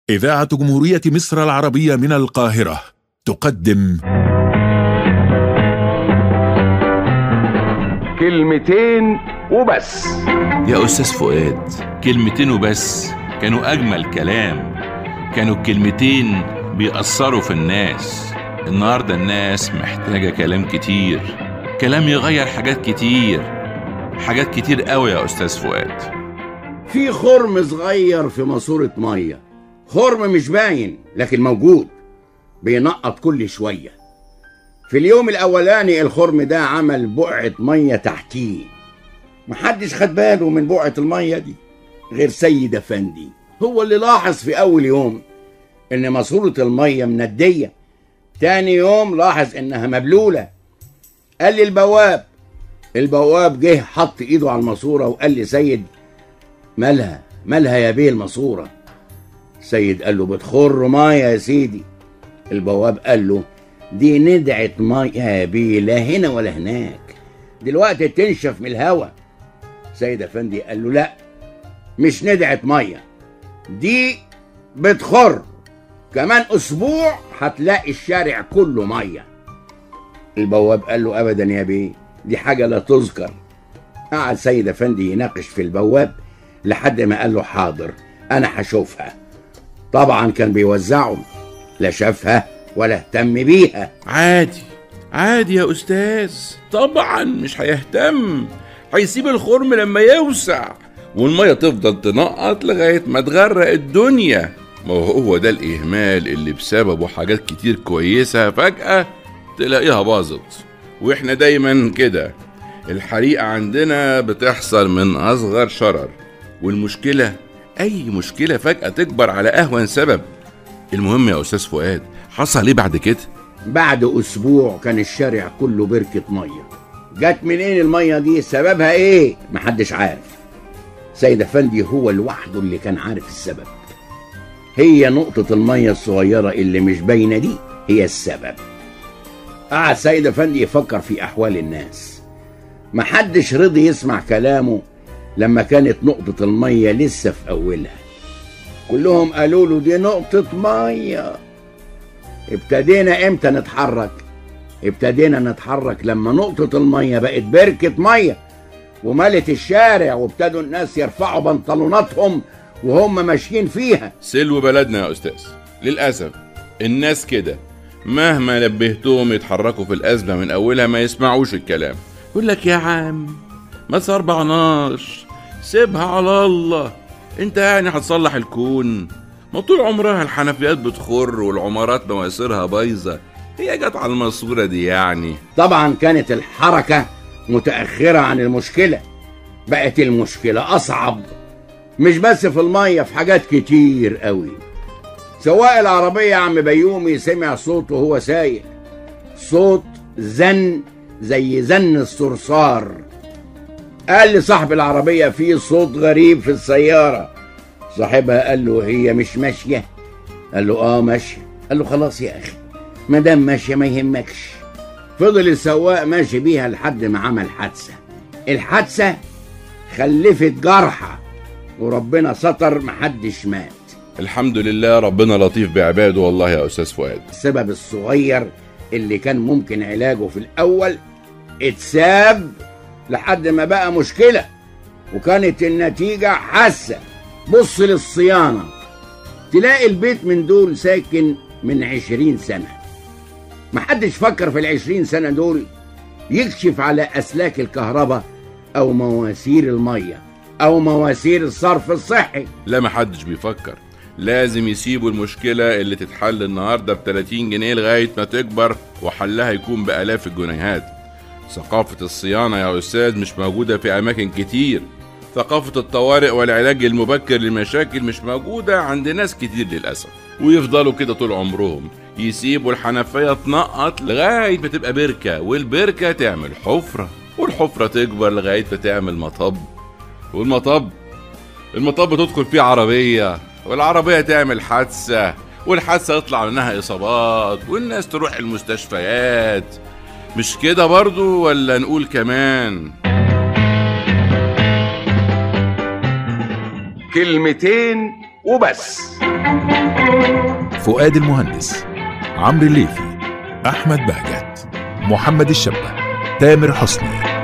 إذاعة جمهورية مصر العربية من القاهرة تقدم كلمتين وبس يا أستاذ فؤاد كلمتين وبس كانوا أجمل كلام كانوا الكلمتين بيأثروا في الناس النهاردة الناس محتاجة كلام كتير كلام يغير حاجات كتير حاجات كتير قوي يا أستاذ فؤاد في خرم صغير في ماسورة مية خرم مش باين لكن موجود بينقط كل شوية في اليوم الأولاني الخرم ده عمل بقعة مية تحتيه محدش خد باله من بقعة المية دي غير سيد أفندي هو اللي لاحظ في أول يوم إن ماسورة المية مندية تاني يوم لاحظ إنها مبلولة قال لي البواب البواب جه حط إيده على الماسورة وقال لي سيد مالها مالها يا بيه الماسورة سيد قال له بتخر مية يا سيدي البواب قال له دي ندعة مية يا بيه لا هنا ولا هناك دلوقتي تنشف من الهوا سيد افندي قال له لا مش ندعة مية دي بتخر كمان اسبوع هتلاقي الشارع كله مية البواب قال له ابدا يا بيه دي حاجة لا تذكر قعد سيد افندي يناقش في البواب لحد ما قال له حاضر انا هشوفها طبعا كان بيوزعهم لا شافها ولا اهتم بيها عادي عادي يا أستاذ طبعا مش هيهتم هيسيب الخرم لما يوسع والمية تفضل تنقط لغاية ما تغرق الدنيا ما هو ده الإهمال اللي بسببه حاجات كتير كويسة فجأة تلاقيها باظت وإحنا دايما كده الحريقة عندنا بتحصل من أصغر شرر والمشكلة أي مشكلة فجأة تكبر على أهون سبب المهم يا أستاذ فؤاد حصل إيه بعد كده؟ بعد اسبوع كان الشارع كله بركة مية جت منين المية دي سببها ايه محدش عارف سيد افندي هو لوحده اللي كان عارف السبب هي نقطة المية الصغيرة اللي مش باينة دي هي السبب قعد سيد افندي يفكر في احوال الناس محدش رضي يسمع كلامه لما كانت نقطة المية لسه في أولها كلهم قالوا له دي نقطة مية ابتدينا امتى نتحرك ابتدينا نتحرك لما نقطة المية بقت بركة مية وملت الشارع وابتدوا الناس يرفعوا بنطلوناتهم وهم ماشيين فيها سلو بلدنا يا أستاذ للأسف الناس كده مهما نبهتهم يتحركوا في الأزمة من أولها ما يسمعوش الكلام يقول لك يا عم ما تصربعناش سيبها على الله انت يعني هتصلح الكون ما طول عمرها الحنفيات بتخر والعمارات مواسيرها بايظة هي جت على الماسورة دي يعني طبعا كانت الحركة متأخرة عن المشكلة بقت المشكلة أصعب مش بس في المية في حاجات كتير قوي سواق العربية يا عم بيومي سمع صوت وهو سايق صوت زن زي زن الصرصار قال لصاحب العربية في صوت غريب في السيارة صاحبها قال له هي مش ماشية قال له اه ماشية قال له خلاص يا أخي ما دام ماشية ما يهمكش فضل السواق ماشي بيها لحد ما عمل حادثة الحادثة خلفت جرحى وربنا ستر محدش مات الحمد لله ربنا لطيف بعباده والله يا أستاذ فؤاد السبب الصغير اللي كان ممكن علاجه في الأول اتساب لحد ما بقى مشكلة وكانت النتيجة حاسة بص للصيانة تلاقي البيت من دول ساكن من عشرين سنة محدش فكر في العشرين سنة دول يكشف على أسلاك الكهرباء أو مواسير المية أو مواسير الصرف الصحي لا محدش بيفكر لازم يسيبوا المشكلة اللي تتحل النهاردة ب 30 جنيه لغاية ما تكبر وحلها يكون بآلاف الجنيهات ثقافة الصيانة يا أستاذ مش موجودة في أماكن كتير ثقافة الطوارئ والعلاج المبكر للمشاكل مش موجودة عند ناس كتير للأسف ويفضلوا كده طول عمرهم يسيبوا الحنفية تنقط لغاية ما تبقى بركة والبركة تعمل حفرة والحفرة تكبر لغاية ما تعمل مطب والمطب المطب تدخل فيه عربية والعربية تعمل حادثة والحادثة يطلع منها إصابات والناس تروح المستشفيات مش كده برضو ولا نقول كمان كلمتين وبس فؤاد المهندس عمرو الليثي أحمد بهجت محمد الشبة تامر حسني